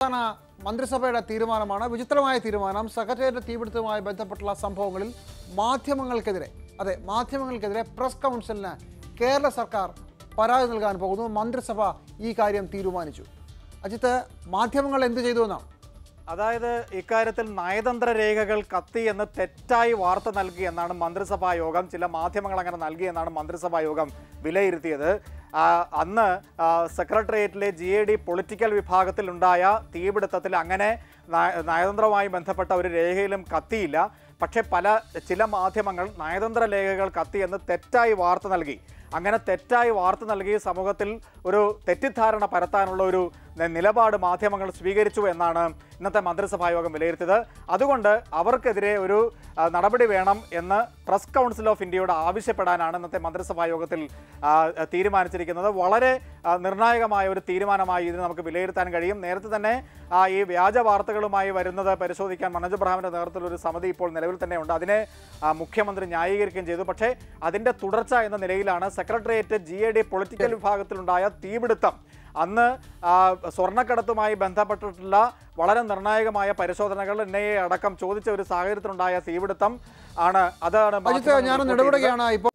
സംസ്ഥാന മന്ത്രിസഭയുടെ തീരുമാനമാണ് വിചിത്രമായ തീരുമാനം സെക്രട്ടേറിയറ്റ് തീപിടുത്തവുമായി ബന്ധപ്പെട്ടുള്ള സംഭവങ്ങളിൽ മാധ്യമങ്ങൾക്കെതിരെ അതെ മാധ്യമങ്ങൾക്കെതിരെ പ്രസ് കൗൺസിലിന് കേരള സർക്കാർ പരാതി നൽകാൻ പോകുന്നു മന്ത്രിസഭ ഈ കാര്യം തീരുമാനിച്ചു അജിത്ത് മാധ്യമങ്ങൾ എന്ത് ചെയ്തു എന്നാണ് അതായത് ഇക്കാര്യത്തിൽ നയതന്ത്ര രേഖകൾ കത്തി എന്ന് തെറ്റായി വാർത്ത നൽകി എന്നാണ് മന്ത്രിസഭാ യോഗം ചില മാധ്യമങ്ങൾ അങ്ങനെ നൽകി എന്നാണ് മന്ത്രിസഭാ യോഗം വിലയിരുത്തിയത് ആ, അന്ന് ആ, സെക്രട്ടേറിയറ്റിലെ ജി എ ഡി പൊളിറ്റിക്കൽ വിഭാഗത്തിലുണ്ടായ തീപിടുത്തത്തിൽ അങ്ങനെ നയ- നയതന്ത്രവുമായി ബന്ധപ്പെട്ട ഒരു രേഖയിലും കത്തിയില്ല പക്ഷേ പല ചില മാധ്യമങ്ങൾ നയതന്ത്ര രേഖകൾ കത്തി എന്ന് തെറ്റായി വാർത്ത നൽകി അങ്ങനെ തെറ്റായി വാർത്ത നൽകി സമൂഹത്തിൽ ഒരു തെറ്റിദ്ധാരണ പരത്താനുള്ള ഒരു ന- നിലപാട് മാധ്യമങ്ങൾ സ്വീകരിച്ചു എന്നാണ് ഇന്നത്തെ മന്ത്രിസഭാ യോഗം വിലയിരുത്തിയത് അതുകൊണ്ട് അവർക്കെതിരെ ഒരു ആ, നടപടി വേണം എന്ന് പ്രസ് കൗൺസിൽ ഓഫ് ഇന്ത്യയോട് ആവശ്യപ്പെടാനാണ് ഇന്നത്തെ മന്ത്രിസഭാ യോഗത്തിൽ ആ, തീരുമാനിച്ചിരിക്കുന്നത് വളരെ ആ, നിർണായകമായ ഒരു തീരുമാനമായി ഇതിന് നമുക്ക് വിലയിരുത്താൻ കഴിയും നേരത്തെ തന്നെ ആ, ഈ വ്യാജ വാർത്തകളുമായി വരുന്നത് പരിശോധിക്കാൻ മനോജ് ബ്രഹാമിന്റെ നേതൃത്വത്തിൽ ഒരു സമിതി ഇപ്പോൾ നിലവിൽ തന്നെ ഉണ്ട് അതിനെ ആ, മുഖ്യമന്ത്രി ന്യായീകരിക്കുകയും ചെയ്തു പക്ഷേ അതിന്റെ തുടർച്ച എന്ന നിലയിലാണ് secretariat G A D political വിഭാഗത്തിലുണ്ടായ തീപിടുത്തം അന്ന് ആ, സ്വർണ്ണക്കടത്തുമായി ബന്ധപ്പെട്ടിട്ടുള്ള വളരെ നിർണായകമായ പരിശോധനകൾ എൻ ഐ എ അടക്കം ചോദിച്ച ഒരു സാഹചര്യത്തിലുണ്ടായ തീപിടുത്തം ആണ് അതാണ് അജിത്ത് മാധ്യമങ്ങൾ ഞാൻ റിപ്പോർട്ട് ചെയ്തത്. ഇടപെടുകയാണ് ഇപ്പോൾ